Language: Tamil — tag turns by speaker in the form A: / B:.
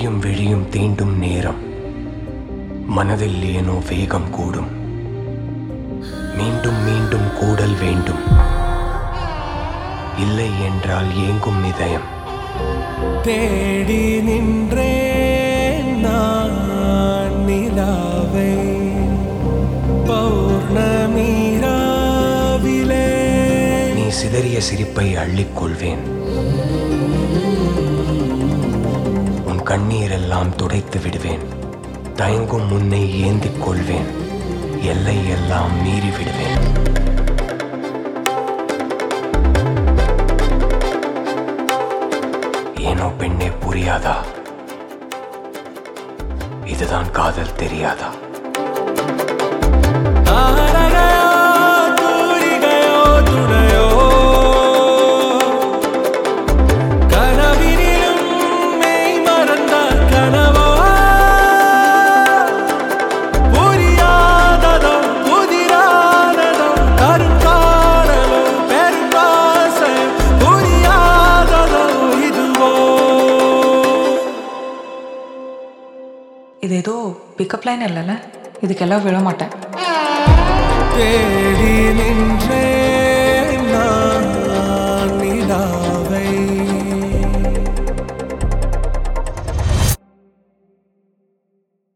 A: விழியும் விழியும் தீண்டும் நேரம் மனதில் ஏனோ வேகம் கூடும் மீண்டும் மீண்டும் கூடல் வேண்டும் இல்லை என்றால் ஏங்கும் இதயம்
B: தேடி நின்றேன் நான் நிலாவை பௌர்ணமி ராவிலே
A: நீ சிதறிய சிரிப்பை அள்ளிக்கொள்வேன் உன் கண்ணீரெல்லாம் துடைத்து விடுவேன் தயங்கும் முன்னை ஏந்திக் கொள்வேன் எல்லை எல்லாம் மீறி விடுவேன் ஏனோ பெண்ணே புரியாதா இதுதான் காதல் தெரியாதா
B: ஆரகையோ தூரிகையோ துணையோ கனவினிலும் மெய் மறந்த கனவோ புரியாததோ புதிரானதோ கருங்கானலோ பெரும்பாசை புரியாததோ இதுவோ
C: இது ஏதோ பிக்கப் லைன் இல்லைல்ல இதுக்கெல்லாம் விழ மாட்டேன்
B: தேடி நின்ற